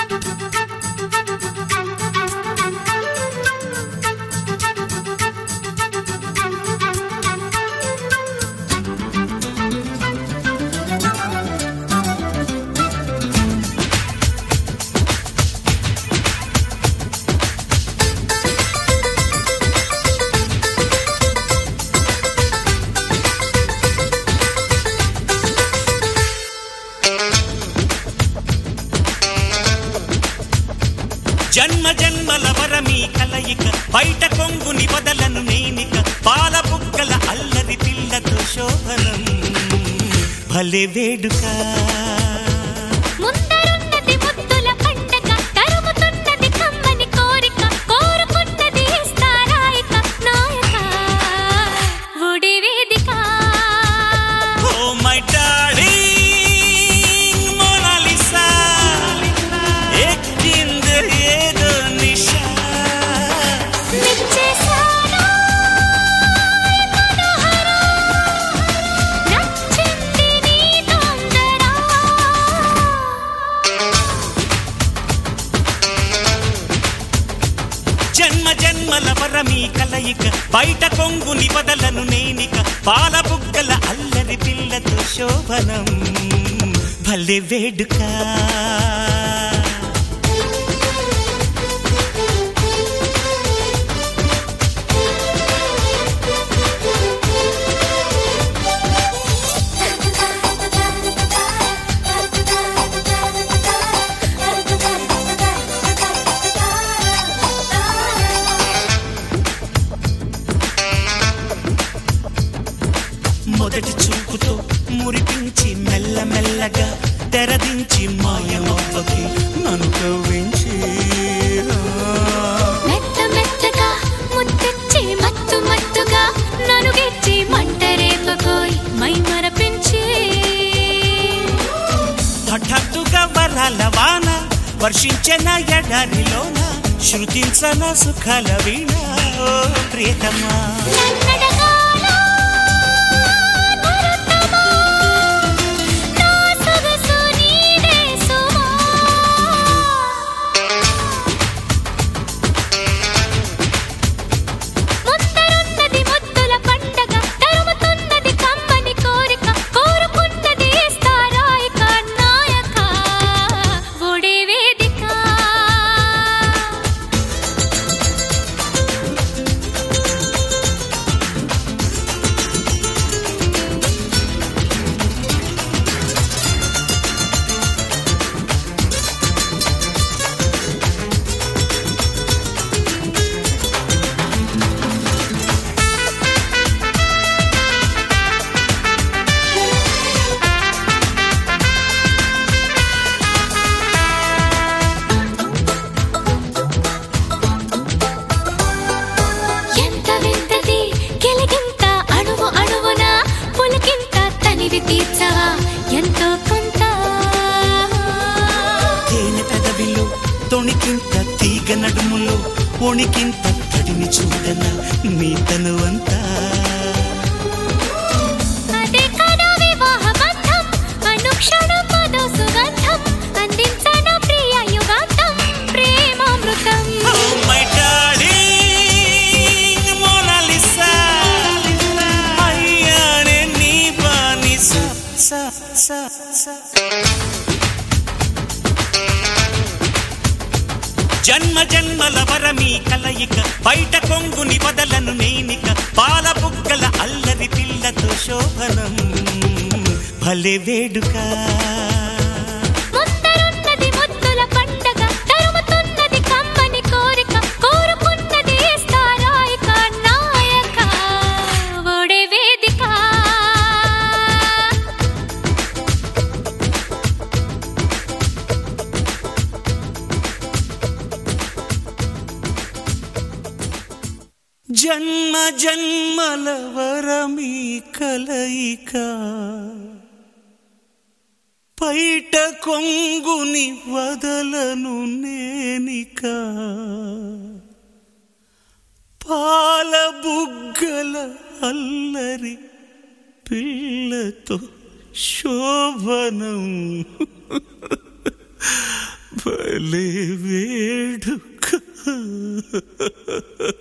జన్మ జన్మల వరమీ కలయిక బయట కొంగుని వదలను నేనిక పాల బుగ్గల అల్లరి పిల్లతో శోభనం భలే వేడుక ముందరున్నది ముద్దుల పండగ తరుముతున్నది కమ్మని కోరిక కోరుకున్నది ఇస్తారాయిక నాయక ఒడి వేదిక ఓ మై డార్లింగ్ మోనాలిసా ఎక్కింది ఏదో నిషా నిచ్చేశాను మనోహర నచ్చింది నీ తొందర జన్మ జన్మల వరమీ కలయిక బయట కొంగుని వదలను నేనిక పాల బుగ్గల అల్లరి పిల్లతో శోభనం భలే వేడుక మొదటి చూపుతో మురిపించి మెల్లమెల్లగా తెరదించి మాయమవ్వకి నన్ను కవ్వించి మెత్త మెత్తగా ముద్దెచ్చి మత్తు మత్తుగా నన్ను గెచ్చి మంట రేపకోయి మై మరపించి హఠాత్తుగా వరాల వాన వర్షించిన ఎడారిలోన శృతించన సుఖాల వీణ ఓ ప్రియతమా నన్నడగాల నరతమా నా సొగసు నీదే సుమా ముందరున్నది ముద్దుల పండగ తరుముతున్నది కమ్మని కోరిక కోరుకున్నది ఇస్తారాయిక నాయక ఒడే వేదిక ఎంత వింతది గిలిగింత అణువు అణువున పులకింత తనివి తీర్చవా ఎంతో కొంత తేనె పెదవిలో తొణికింత తీగ నడుములో ఒణికింత తడిని చూడన నీ తనువంతా అదే కదా వివాహ బంధం అనుక్షణం మధు సుగంధం అందించన ప్రియ యుగాంతం ప్రేమామృతం Oh, my darling, Mona Lisa. అయ్యానే నీ బానిస. స, స, స. జన్మ జన్మల వరమీ కలయిక బయట కొంగుని వదలను నేనిక పాల బుగ్గల అల్లరి పిల్లతో శోభనం భలే వేడుక ముందరున్నది ముద్దుల పండగ తరుముతున్నది కమ్మని కోరిక కోరుకున్నది ఇస్తారాయిక నాయక ఒడే వేదిక జన్మ జన్మల వరమీ కలయిక పైట కొంగుని వదలను నేనిక పాల బుగ్గల అల్లరి పిల్లతో శోభనం భలే వేడుక